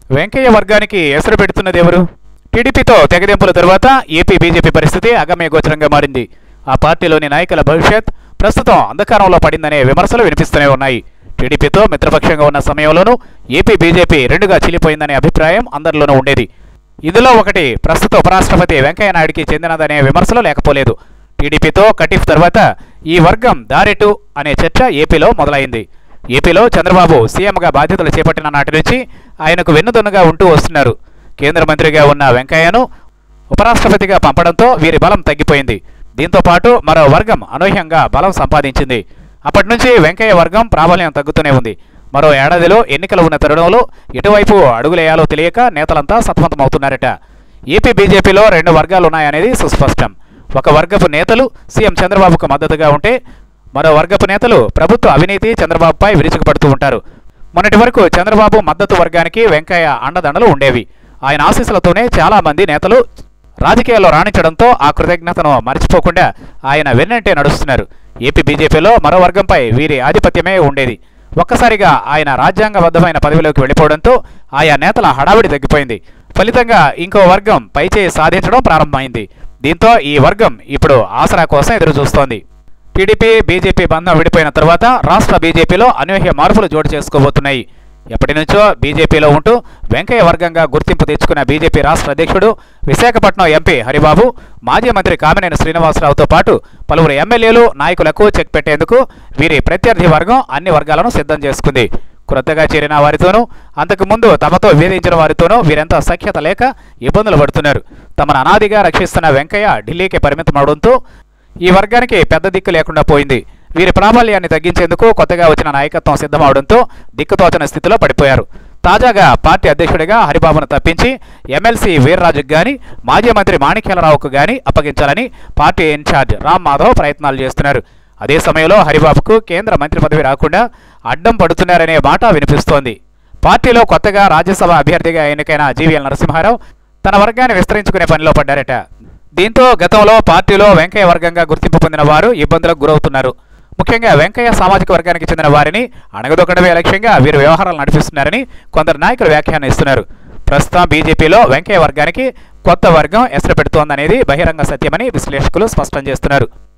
వెంకయ్య వర్గానికి ఎసరు పెడుతున్నది ఎవరు టీడీపీతో తెగదెంపుల తరువాత ఏపీ బీజేపీ పరిస్థితి అగమ్యగోచరంగా మారింది ఆ పార్టీలోని నాయకుల భవిష్యత్ ప్రస్తుతం అంధకారంలో పడిందనే విమర్శలు వినిపిస్తూనే ఉన్నాయి టీడీపీతో మిత్రపక్షంగా ఉన్న సమయంలోనూ ఏపీ బీజేపీ రెండుగా చీలిపోయిందనే అభిప్రాయం అందరిలోనూ ఉండేది ఇందులో ఒకటి ప్రస్తుత ఉపరాష్ట్రపతి వెంకయ్య నాయుడికి చెందినదనే విమర్శలు లేకపోలేదు టీడీపీతో కటిఫ్ తర్వాత ఈ వర్గం దారెటు అనే చర్చ ఏపీలో మొదలైంది ఏపీలో చంద్రబాబు సీఎంగా బాధ్యతలు చేపట్టిన నాటి నుంచి ఆయనకు వెన్నుదన్నుగా ఉంటూ వస్తున్నారు కేంద్ర మంత్రిగా ఉన్న వెంకయ్యను ఉపరాష్ట్రపతిగా పంపడంతో వీరి బలం తగ్గిపోయింది దీంతో పాటు మరో వర్గం అనూహ్యంగా బలం సంపాదించింది అప్పటి నుంచి వెంకయ్య వర్గం ప్రాబల్యం తగ్గుతూనే ఉంది మరో ఏడాదిలో ఎన్నికలు ఉన్న తరుణంలో ఎటువైపు అడుగులేయాలో తెలియక నేతలంతా సతమతమవుతున్నారట ఏపీ బీజేపీలో రెండు వర్గాలు ఉన్నాయనేది సుస్పష్టం ఒక వర్గపు నేతలు సీఎం చంద్రబాబుకు మద్దతుగా ఉంటే మరో వర్గపు నేతలు ప్రభుత్వ అవినీతి చంద్రబాబుపై విరుచుకుపడుతూ ఉంటారు మొన్నటి వరకు చంద్రబాబు మద్దతు వర్గానికి వెంకయ్య అండదండలు ఉండేవి ఆయన ఆశీస్సులతోనే చాలా మంది నేతలు రాజకీయాల్లో రాణించడంతో ఆ కృతజ్ఞతను మర్చిపోకుండా ఆయన వెన్నంటే నడుస్తున్నారు ఏపీ బీజేపీలో మరో వర్గంపై వీరి ఆధిపత్యమే ఉండేది ఒక్కసారిగా ఆయన రాజ్యాంగబద్ధమైన పదవిలోకి వెళ్ళిపోవడంతో ఆయా నేతల హడావిడి తగ్గిపోయింది ఫలితంగా ఇంకో వర్గం పైచేయి సాధించడం ప్రారంభమైంది దీంతో ఈ వర్గం ఇప్పుడు ఆసరా కోసం ఎదురు చూస్తోంది టీడీపీ బీజేపీ బంధం విడిపోయిన తర్వాత రాష్ట్ర బీజేపీలో అనూహ్య మార్పులు జోడు చేసుకోబోతున్నాయి ఎప్పటి నుంచో బీజేపీలో ఉంటూ వెంకయ్య వర్గంగా గుర్తింపు తెచ్చుకున్న బీజేపీ రాష్ట్ర అధ్యక్షుడు విశాఖపట్నం ఎంపీ హరిబాబు మాజీ మంత్రి కామినేని శ్రీనివాసరావుతో పాటు పలువురు ఎమ్మెల్యేలు నాయకులకు చెక్ పెట్టేందుకు వీరి ప్రత్యర్థి వర్గం అన్ని వర్గాలను సిద్ధం చేసుకుంది క్రొత్తగా చేరిన వారితోనూ అంతకుముందు తమతో వేధించిన వారితోనూ వీరంతా సఖ్యత లేక ఇబ్బందులు పడుతున్నారు తమను అనాదిగా రక్షిస్తున్న వెంకయ్య ఢిల్లీకి పరిమితమవడంతో ఈ వర్గానికి పెద్ద దిక్కు లేకుండా పోయింది వీరి ప్రాబల్యాన్ని తగ్గించేందుకు కొత్తగా వచ్చిన నాయకత్వం సిద్ధమవడంతో దిక్కుతోచని స్థితిలో పడిపోయారు తాజాగా పార్టీ అధ్యక్షుడిగా హరిబాబును తప్పించి ఎమ్మెల్సీ వీర్రాజుకు గాని మాజీ మంత్రి మాణిక్యాలరావుకు గాని అప్పగించాలని పార్టీ ఇన్ఛార్జ్ రామ్ మాధవ్ ప్రయత్నాలు చేస్తున్నారు అదే సమయంలో హరిబాబుకు కేంద్ర మంత్రి పదవి రాకుండా అడ్డం పడుతున్నారనే మాట వినిపిస్తోంది పార్టీలో కొత్తగా రాజ్యసభ అభ్యర్థిగా ఎన్నికైన జీవీఎల్ నరసింహారావు తన వర్గాన్ని విస్తరించుకునే పనిలో పడ్డారట దీంతో గతంలో పార్టీలో వెంకయ్య వర్గంగా గుర్తింపు పొందిన వారు ఇబ్బందులకు గురవుతున్నారు ముఖ్యంగా వెంకయ్య సామాజిక వర్గానికి చెందిన వారిని అణగదొక్కడమే లక్ష్యంగా వీరు వ్యవహారాలు నడిపిస్తున్నారని కొందరు నాయకులు వ్యాఖ్యానిస్తున్నారు ప్రస్తుతం బీజేపీలో వెంకయ్య వర్గానికి కొత్త వర్గం ఎసరు పెడుతోందనేది బహిరంగ సత్యమని విశ్లేషకులు స్పష్టం చేస్తున్నారు